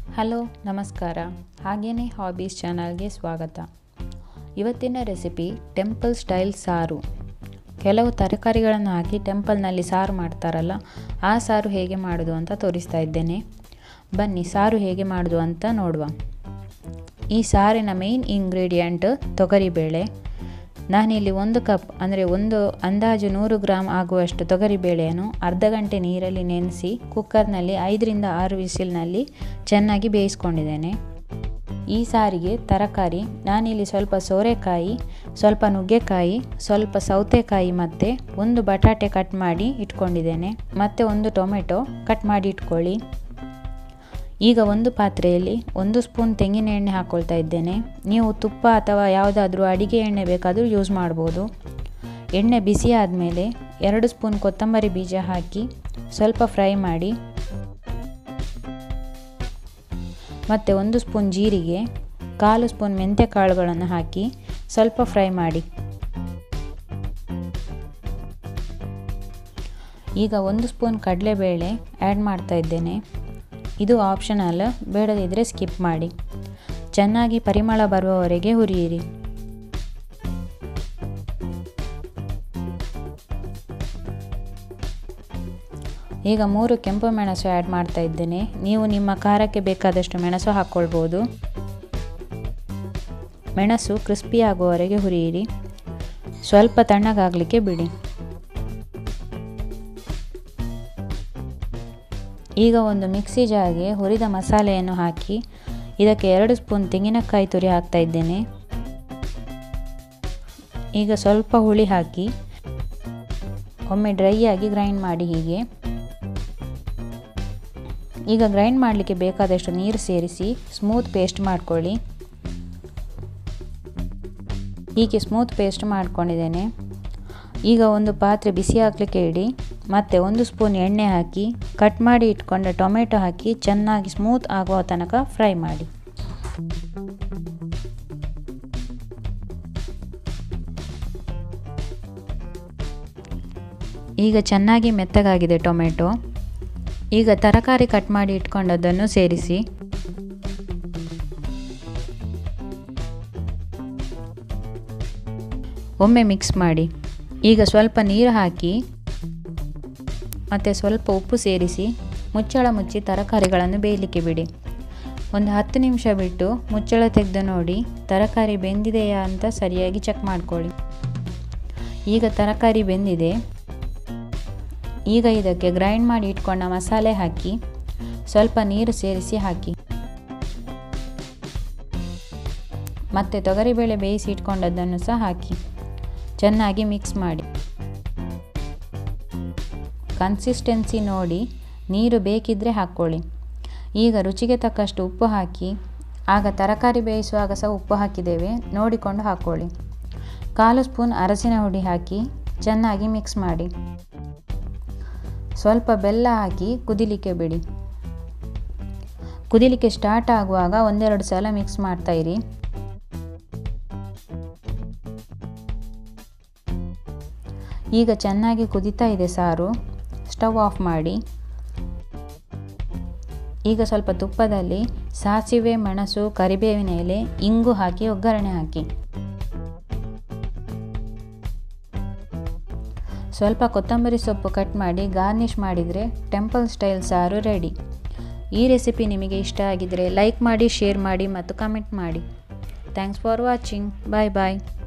hello ನಮಸ್ಕಾರ ಹಾಗೇನೇ hobbies ಚಾನಲ್ಗೆ ಸ್ವಾಗತ ಇವತ್ತಿನ ರೆಸಿಪಿ ಟೆಂಪಲ್ ಸ್ಟೈಲ್ ಸಾರು ಕೆಲವು ತರಕಾರಿಗಳನ್ನು ಹಾಕಿ ಟೆಂಪಲ್ನಲ್ಲಿ ಸಾರು ಮಾಡ್ತಾರಲ್ಲ ಆ ಸಾರು ಹೇಗೆ ಮಾಡೋದು ಅಂತ ತೋರಿಸ್ತಾ ಇದ್ದೇನೆ ಬನ್ನಿ ಸಾರು ಹೇಗೆ ಮಾಡೋದು ಅಂತ ನೋಡುವ ಈ ಸಾರಿನ ಮೇನ್ ಇಂಗ್ರೀಡಿಯಂಟ್ ತೊಗರಿಬೇಳೆ ನಾನಿಲ್ಲಿ ಒಂದು ಕಪ್ ಅಂದರೆ ಒಂದು ಅಂದಾಜು ನೂರು ಗ್ರಾಮ್ ಆಗುವಷ್ಟು ತೊಗರಿಬೇಳೆಯನ್ನು ಅರ್ಧ ಗಂಟೆ ನೀರಲ್ಲಿ ನೆನೆಸಿ ಕುಕ್ಕರ್ನಲ್ಲಿ ಐದರಿಂದ ಆರು ವಿಸಿಲ್ನಲ್ಲಿ ಚೆನ್ನಾಗಿ ಬೇಯಿಸ್ಕೊಂಡಿದ್ದೇನೆ ಈ ಸಾರಿಗೆ ತರಕಾರಿ ನಾನಿಲ್ಲಿ ಸ್ವಲ್ಪ ಸೋರೆಕಾಯಿ ಸ್ವಲ್ಪ ನುಗ್ಗೆಕಾಯಿ ಸ್ವಲ್ಪ ಸೌತೆಕಾಯಿ ಮತ್ತು ಒಂದು ಬಟಾಟೆ ಕಟ್ ಮಾಡಿ ಇಟ್ಕೊಂಡಿದ್ದೇನೆ ಮತ್ತು ಒಂದು ಟೊಮೆಟೊ ಕಟ್ ಮಾಡಿ ಇಟ್ಕೊಳ್ಳಿ ಈಗ ಒಂದು ಪಾತ್ರೆಯಲ್ಲಿ ಒಂದು ಸ್ಪೂನ್ ತೆಂಗಿನ ಎಣ್ಣೆ ಹಾಕ್ಕೊಳ್ತಾ ಇದ್ದೇನೆ ನೀವು ತುಪ್ಪ ಅಥವಾ ಯಾವುದಾದ್ರೂ ಅಡಿಗೆ ಎಣ್ಣೆ ಬೇಕಾದರೂ ಯೂಸ್ ಮಾಡ್ಬೋದು ಎಣ್ಣೆ ಬಿಸಿ ಆದಮೇಲೆ ಎರಡು ಸ್ಪೂನ್ ಕೊತ್ತಂಬರಿ ಬೀಜ ಹಾಕಿ ಸ್ವಲ್ಪ ಫ್ರೈ ಮಾಡಿ ಮತ್ತು ಒಂದು ಸ್ಪೂನ್ ಜೀರಿಗೆ ಕಾಲು ಸ್ಪೂನ್ ಮೆಂತ್ಯ ಕಾಳುಗಳನ್ನು ಹಾಕಿ ಸ್ವಲ್ಪ ಫ್ರೈ ಮಾಡಿ ಈಗ ಒಂದು ಸ್ಪೂನ್ ಕಡಲೆಬೇಳೆ ಆ್ಯಡ್ ಮಾಡ್ತಾ ಇದ್ದೇನೆ ಇದು ಆಪ್ಷನಲ್ ಬೇಡದಿದ್ದರೆ ಸ್ಕಿಪ್ ಮಾಡಿ ಚೆನ್ನಾಗಿ ಪರಿಮಳ ಬರುವವರೆಗೆ ಹುರಿಯಿರಿ ಈಗ ಮೂರು ಕೆಂಪು ಮೆಣಸು ಆ್ಯಡ್ ಮಾಡ್ತಾ ಇದ್ದೇನೆ ನೀವು ನಿಮ್ಮ ಖಾರಕ್ಕೆ ಬೇಕಾದಷ್ಟು ಮೆಣಸು ಹಾಕ್ಕೊಳ್ಬೋದು ಮೆಣಸು ಕ್ರಿಸ್ಪಿ ಆಗುವವರೆಗೆ ಹುರಿಯಿರಿ ಸ್ವಲ್ಪ ತಣ್ಣಗಾಗಲಿಕ್ಕೆ ಬಿಡಿ ಈಗ ಒಂದು ಮಿಕ್ಸಿ ಜಾರ್ಗೆ ಹುರಿದ ಮಸಾಲೆಯನ್ನು ಹಾಕಿ ಇದಕ್ಕೆ ಎರಡು ಸ್ಪೂನ್ ತೆಂಗಿನಕಾಯಿ ತುರಿ ಹಾಕ್ತಾ ಇದ್ದೇನೆ ಈಗ ಸ್ವಲ್ಪ ಹುಳಿ ಹಾಕಿ ಒಮ್ಮೆ ಡ್ರೈ ಆಗಿ ಗ್ರೈಂಡ್ ಮಾಡಿ ಹೀಗೆ ಈಗ ಗ್ರೈಂಡ್ ಮಾಡಲಿಕ್ಕೆ ಬೇಕಾದಷ್ಟು ನೀರು ಸೇರಿಸಿ ಸ್ಮೂತ್ ಪೇಸ್ಟ್ ಮಾಡ್ಕೊಳ್ಳಿ ಹೀಗೆ ಸ್ಮೂತ್ ಪೇಸ್ಟ್ ಮಾಡ್ಕೊಂಡಿದ್ದೇನೆ ಈಗ ಒಂದು ಪಾತ್ರೆ ಬಿಸಿ ಹಾಕಲಿಕ್ಕೆ ಇಡಿ ಮತ್ತು ಒಂದು ಸ್ಪೂನ್ ಎಣ್ಣೆ ಹಾಕಿ ಕಟ್ ಮಾಡಿ ಇಟ್ಕೊಂಡ ಟೊಮೆಟೊ ಹಾಕಿ ಚೆನ್ನಾಗಿ ಸ್ಮೂತ್ ಆಗುವ ತನಕ ಫ್ರೈ ಮಾಡಿ ಈಗ ಚೆನ್ನಾಗಿ ಮೆತ್ತಗಾಗಿದೆ ಟೊಮೆಟೊ ಈಗ ತರಕಾರಿ ಕಟ್ ಮಾಡಿ ಇಟ್ಕೊಂಡದ್ದನ್ನು ಸೇರಿಸಿ ಒಮ್ಮೆ ಮಿಕ್ಸ್ ಮಾಡಿ ಈಗ ಸ್ವಲ್ಪ ನೀರು ಹಾಕಿ ಮತ್ತು ಸ್ವಲ್ಪ ಉಪ್ಪು ಸೇರಿಸಿ ಮುಚ್ಚಳ ಮುಚ್ಚಿ ತರಕಾರಿಗಳನ್ನು ಬೇಯಲಿಕ್ಕೆ ಬಿಡಿ ಒಂದು ಹತ್ತು ನಿಮಿಷ ಬಿಟ್ಟು ಮುಚ್ಚಳ ತೆಗೆದು ನೋಡಿ ತರಕಾರಿ ಬೆಂದಿದೆಯಾ ಅಂತ ಸರಿಯಾಗಿ ಚೆಕ್ ಮಾಡ್ಕೊಳ್ಳಿ ಈಗ ತರಕಾರಿ ಬೆಂದಿದೆ ಈಗ ಇದಕ್ಕೆ ಗ್ರೈಂಡ್ ಮಾಡಿ ಇಟ್ಕೊಂಡ ಮಸಾಲೆ ಹಾಕಿ ಸ್ವಲ್ಪ ನೀರು ಸೇರಿಸಿ ಹಾಕಿ ಮತ್ತು ತೊಗರಿಬೇಳೆ ಬೇಯಿಸಿ ಇಟ್ಕೊಂಡದ್ದನ್ನು ಸಹ ಹಾಕಿ ಚೆನ್ನಾಗಿ ಮಿಕ್ಸ್ ಮಾಡಿ ಕನ್ಸಿಸ್ಟೆನ್ಸಿ ನೋಡಿ ನೀರು ಬೇಕಿದ್ದರೆ ಹಾಕ್ಕೊಳ್ಳಿ ಈಗ ರುಚಿಗೆ ತಕ್ಕಷ್ಟು ಉಪ್ಪು ಹಾಕಿ ಆಗ ತರಕಾರಿ ಬೇಯಿಸುವಾಗ ಸಹ ಉಪ್ಪು ಹಾಕಿದ್ದೇವೆ ನೋಡಿಕೊಂಡು ಹಾಕ್ಕೊಳ್ಳಿ ಕಾಲು ಸ್ಪೂನ್ ಅರಸಿನ ಹುಡಿ ಹಾಕಿ ಚೆನ್ನಾಗಿ ಮಿಕ್ಸ್ ಮಾಡಿ ಸ್ವಲ್ಪ ಬೆಲ್ಲ ಹಾಕಿ ಕುದಿಲಿಕ್ಕೆ ಬಿಡಿ ಕುದಿಲಿಕ್ಕೆ ಸ್ಟಾರ್ಟ್ ಆಗುವಾಗ ಒಂದೆರಡು ಸಲ ಮಿಕ್ಸ್ ಮಾಡ್ತಾ ಇರಿ ಈಗ ಚೆನ್ನಾಗಿ ಕುದೀತಾ ಇದೆ ಸಾರು ಸ್ಟವ್ ಆಫ್ ಮಾಡಿ ಈಗ ಸ್ವಲ್ಪ ತುಪ್ಪದಲ್ಲಿ ಸಾಸಿವೆ ಮೆಣಸು ಕರಿಬೇವಿನ ಎಲೆ ಇಂಗು ಹಾಕಿ ಒಗ್ಗರಣೆ ಹಾಕಿ ಸ್ವಲ್ಪ ಕೊತ್ತಂಬರಿ ಸೊಪ್ಪು ಕಟ್ ಮಾಡಿ ಗಾರ್ನಿಷ್ ಮಾಡಿದರೆ ಟೆಂಪಲ್ ಸ್ಟೈಲ್ ಸಾರು ರೆಡಿ ಈ ರೆಸಿಪಿ ನಿಮಗೆ ಇಷ್ಟ ಆಗಿದರೆ ಲೈಕ್ ಮಾಡಿ ಶೇರ್ ಮಾಡಿ ಮತ್ತು ಕಮೆಂಟ್ ಮಾಡಿ thanks for watching bye bye